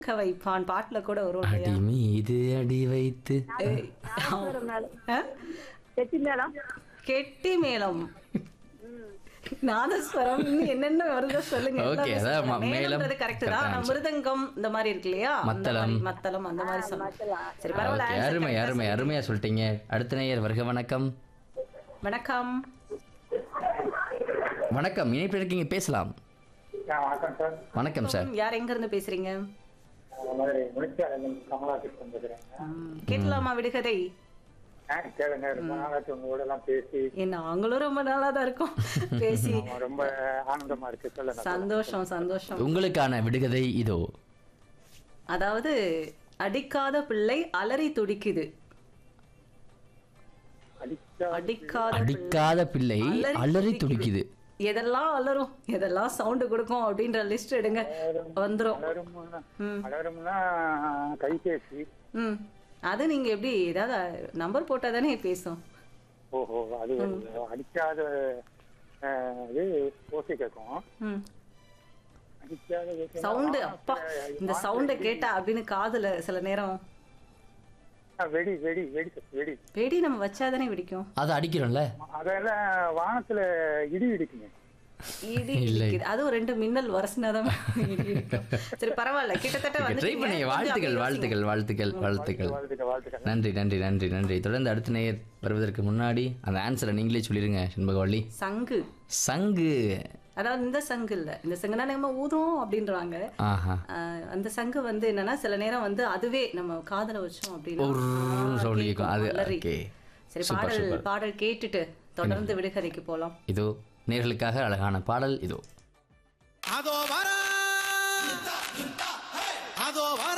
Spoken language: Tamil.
க வைப்பான் பாட்டுல கூட வரும் இல்லையா? அடி மீது அடி வைத்து ஏய், நாதஸ்வரம் மேடம் ஆ? செட்டி மேடம் கெட்டி மேளம் நாதஸ்வரம் இன்னும் என்னென்ன வருதோ சொல்லுங்க Okay, எல்லாமே அதான் சொல்லுங்க. ம- மேளம் மேளம்ன்றது கரெக்ட் தான் ஆனா correct மிருதங்கம் இந்த மாதிரி இருக்கு இல்லையா அந்த மத்தளம். மாதிரி, மத்தளம் அந்த மாதிரி சொல்லுங்க சரி பரவாயில்ல ஓகே answer அருமை correct ஆ அருமை சொல்லுங்க. அருமையா சொல்லிட்டீங்க அடுத்த நேயர் வருக வணக்கம் வணக்கம் வணக்கம் இணைப்பில் இருக்கீங்க பேசலாம் ஆ, வணக்கம் சார் வணக்கம் சார் யார் எங்க இருந்து பேசுறீங்க இந்த மாதிரி முடிச்சாளன் கமலா கிருஷ்ணன் பேசுறேன் ம், கேட்கலாமா விடுகதை ஆ, கேளுங்க ரொம்ப நாளாச்சு உங்களோட எல்லாம் பேசி என்ன நாங்களும் ரொம்ப நாளா தான் இருக்கோம் பேசி ஆமா, ரொம்ப ஆனந்தமா இருக்கு சொல்லுங்க சந்தோஷம் சந்தோஷம் உங்களுக்கான விடுகதை இதோ அதாவது அடிக்காத பிள்ளை அலறி துடிக்குது அடிச்சா அடிக்காத பிள்ளை அடிக்காத பிள்ளை அலறி துடிக்குது எதெல்லாம் அலறும் எதெல்லாம் சவுண்ட் கொடுக்கும் அப்படின்ற லிஸ்ட் எடுங்க வந்துரும் அலரும்னா ம். அலரும்னா கைபேசி ம் அது நீங்க எப்படி ஏதாவது நம்பர் போட்டா தானே பேசும் ஓஹோ அது வருது. அடிக்காத ஆ, இது ஓசை கேட்கும் ம் அடிக்காத ஓசை சவுண்டு அப்பா இந்த சவுண்டை கேட்டா அப்படின்னு காதுல சில நேரம் ஆ, வெடி வெடி வெடி வெடி வெடி நம்ம வச்சாதானே வெடிக்கும் அதை அடிக்கிறோம்ல அதெல்லாம் வானத்துல இடி இடிக்குங்க இடி இடிக்குது அதுவும் ரெண்டு மின்னல் வரசினாதான் இடி இடிக்கும் சரி பரவாயில்ல கிட்டத்தட்ட ட்ரை வந்துட்டீங்க. பண்ணி கொஞ்சம் வாழ்த்துக்கள் அப்படியே வாழ்த்துக்கள் வாழ்த்துக்கள் வாழ்த்துக்கள் வாழ்த்துக்க வாழ்த்துக்க நன்றி நன்றி நன்றி நன்றி தொடர்ந்து அடுத்த நேயர் வருவதற்கு முன்னாடி அந்த ஆன்சரை நீங்களே சொல்லிடுங்க செண்பகவள்ளி யோசிங்க. சங்கு சங்கு அதாவது இந்த சங்கு இல்ல இந்த சங்குனா நம்ம ஊதும் அப்படின்றாங்க ஆஹா ஆஹ் அந்த சங்கு வந்து என்னன்னா சில நேரம் வந்து அதுவே நம்ம காதுல வச்சோம் அப்படின்னா ஒரு ஆஹ் sound கேட்கும், கேட்கும். அது அலறி. okay. சரி Super, பாடல் super. பாடல் கேட்டுட்டு தொடர்ந்து விடுகதைக்கு போலாம் இதோ நேர்களுக்காக அழகான பாடல் இதோ அதோ வர அதோ வர